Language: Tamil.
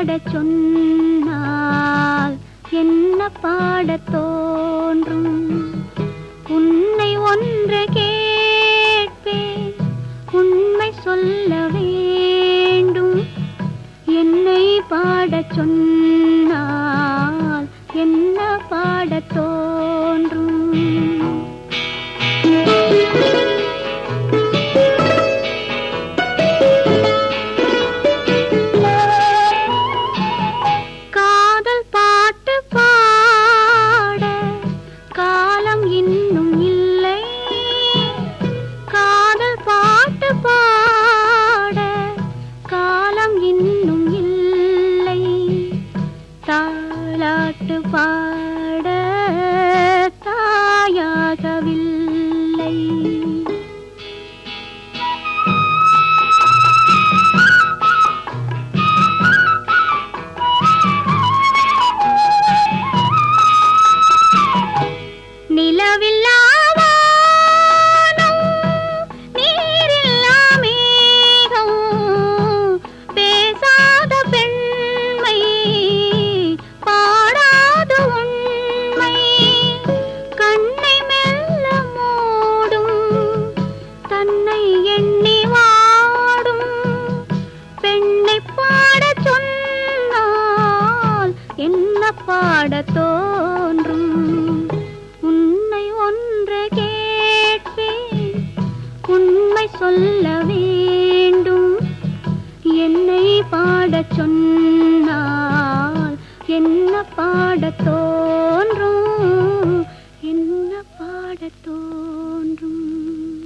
பாடச் சொன்னால் என்ன பாடத் தோன்றும் உன்னை ஒன்று கேட்பேன் உண்மை சொல்ல வேண்டும் என்னை பாடச் சொன்னால் என்ன பாடத் தோன்றும் காதல் பாட்டு பாட காலம் இன்னும் இல்லை காதல் பாட்டு பாட காலம் இன்னும் இல்லை தாலாட்டு பாட தாயாகவில்லை நிலவில்லா வானம், நீரில்லா மேகம், பேசாத பெண்மை, பாடாத உண்மை, கண்ணை மெல்ல மூடும், தன்னை எண்ணி வாடும், பெண்ணை பாடச் சொன்னால் என்ன பாடத் தோன்றும் உன்னை ஒன்று கேட்பேன் உண்மை சொல்ல வேண்டும் என்னை பாடச் சொன்னால் என்ன பாடத் தோன்றும் என்ன பாடத் தோன்றும்